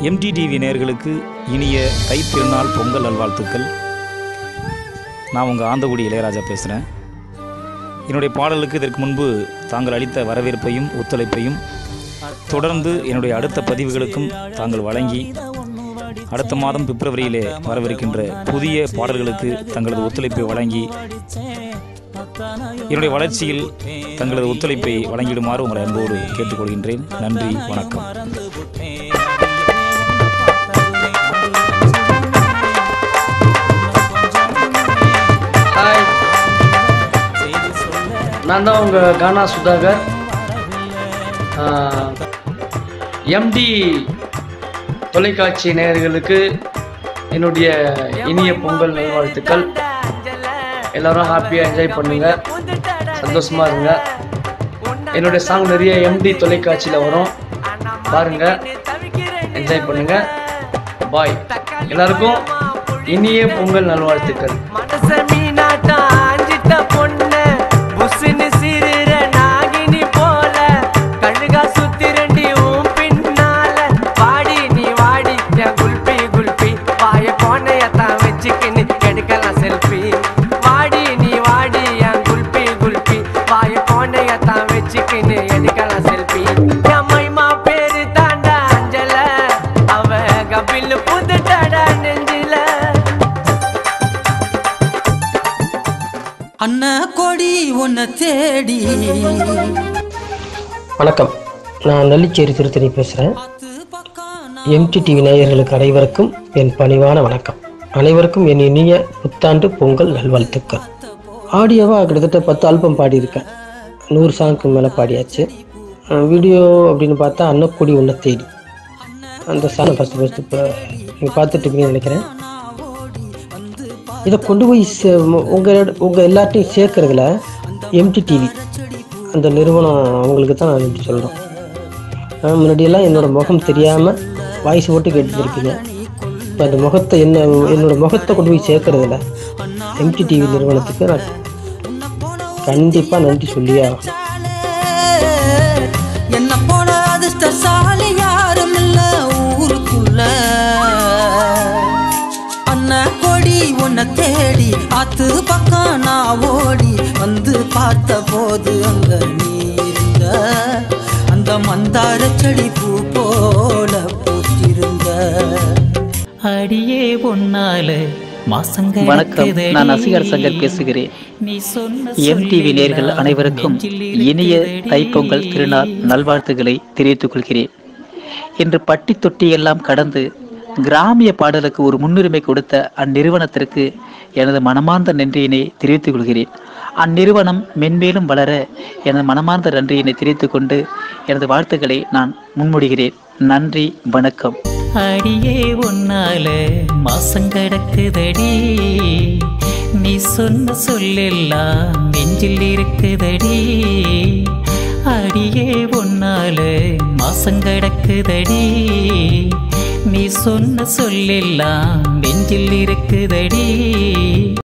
எம்டிடிவி நேயர்களுக்கு இனிய தைத்திருநாள் பொங்கல் நல்வாழ்த்துக்கள் நான் உங்கள் ஆந்தகுடி இளையராஜா பேசுகிறேன் என்னுடைய பாடலுக்கு இதற்கு முன்பு தாங்கள் அளித்த வரவேற்பையும் ஒத்துழைப்பையும் தொடர்ந்து என்னுடைய அடுத்த பதிவுகளுக்கும் தாங்கள் வழங்கி அடுத்த மாதம் பிப்ரவரியிலே வரவிருக்கின்ற புதிய பாடல்களுக்கு தங்களது ஒத்துழைப்பை வழங்கி என்னுடைய வளர்ச்சியில் தங்களது ஒத்துழைப்பை வழங்கிடுமாறு உங்களை அன்போடு கேட்டுக்கொள்கின்றேன் நன்றி வணக்கம் ஹாய் நான் தான் உங்கள் கானா சுதாகர் எம்டி தொலைக்காட்சி நேயர்களுக்கு என்னுடைய இனிய பொங்கல் நல்வாழ்த்துக்கள் எல்லாரும் ஹாப்பியாக என்ஜாய் பண்ணுங்க சந்தோஷமா இருங்க என்னுடைய சாங் நிறைய எம்டி தொலைக்காட்சியில் வரும் பாருங்க என்ஜாய் பண்ணுங்க பாய் எல்லாருக்கும் இனிய பொங்கல் நல்வாழ்த்துக்கள் மனச மீனாட்டம் ஆஞ்சிட்ட பொண்ணு புசுன்னு சிறுற நாகினி போல கழுகா சுத்திரண்டி உன் பின்னால வாடி நீ வாடி என் குல்பி குல்பி வாய போனையத்தான் வச்சுக்கின்னு எடுக்கலாம் செல்ஃபி வாடி நீ வாடி என் குல்பி குல்பி வாய போனையத்தான் வச்சுக்கின்னு எடுக்கலாம் செல்ஃபி என் மைமா பேரு தாண்டா அஞ்சல அவ கபில் புதுட்டடா நெஞ்சில அண்ணா கொடி உன்னை தேடி வணக்கம் நான் நல்லிச்சேரி திருத்தணி பேசுகிறேன் பத்து பக்கம் எம்டிடிவி நேயர்களுக்கு அனைவருக்கும் என் பணிவான வணக்கம் அனைவருக்கும் என் இனிய புத்தாண்டு பொங்கல் நல்வாழ்த்துக்கள் ஆடியோவாக கிட்டத்தட்ட பத்து ஆல்பம் பாடியிருக்கேன் நூறு சாங்க்கு மேலே பாடியாச்சு அஹ் வீடியோ அப்படின்னு பார்த்தா அன்னக்குடி உன்னை தேடி அந்த சாங் ஃபஸ்ட்டு ஃபஸ்ட்டு இப்போ நீங்கள் பார்த்துட்டு இருக்கீங்கன்னு நினைக்கிறேன் இதை கொண்டு போய் சே- உங்கள் உங்கள் எல்லாத்தையும் சேர்க்கறதுல எம்டிடிவி அந்த நிறுவனம் அவங்களுக்கு தான் நான் நன்றி சொல்கிறோம் ஆஹ் முன்னாடியெல்லாம் என்னோட முகம் தெரியாமல் வாய்ஸ் போட்டு கேட்டுருப்பீங்க இப்போ அந்த முகத்தை என்ன என்னோட முகத்தை கொண்டு போய் சேர்க்கறதுல எம்டி டிவி நிறுவனத்துக்கு நான் கண்டிப்பாக நன்றி சொல்லியே ஆகணும் என்ன போல அதிர்ஷ்டசாலி யாரும் இல்ல ஊருக்குள்ள அண்ணா கொடி உன்னை தேடி ஆத்து பக்கம் நான் ஓடி வந்து பார்த்த போது அங்க நீ இருந்த அந்த மந்தார செடி பூ போல பூத்திருந்த அடியே பொன்னால மாசங்க வணக்கம் நான் நசிகர் சங்கர் பேசுகிறேன் நீ சொன்ன எம்டிவி நேர்கள் அனைவருக்கும் இனிய தைப்பொங்கல் திருநாள் நல்வாழ்த்துக்களை தெரிவித்துக் கொள்கிறேன் இன்று பட்டி தொட்டி எல்லாம் கடந்து கிராமிய பாடலுக்கு ஒரு முன்னுரிமை கொடுத்த அந்நிறுவனத்திற்கு எனது மனமார்ந்த நன்றியினை தெரிவித்துக் கொள்கிறேன் அந்நிறுவனம் மென்மேலும் வளர எனது மனமார்ந்த நன்றியினை தெரிவித்துக் கொண்டு எனது வாழ்த்துக்களை நான் முன்மொழிகிறேன் நன்றி வணக்கம் அடியே உன்னால மாசம் கிடக்குதடி நீ சொன்ன சொல்லெல்லாம் நெஞ்சில் இருக்குதடி அடியே உன்னால மாசம் கிடக்குதடி நீ சொன்ன சொல்லெல்லாம் நெஞ்சில் இருக்குதடி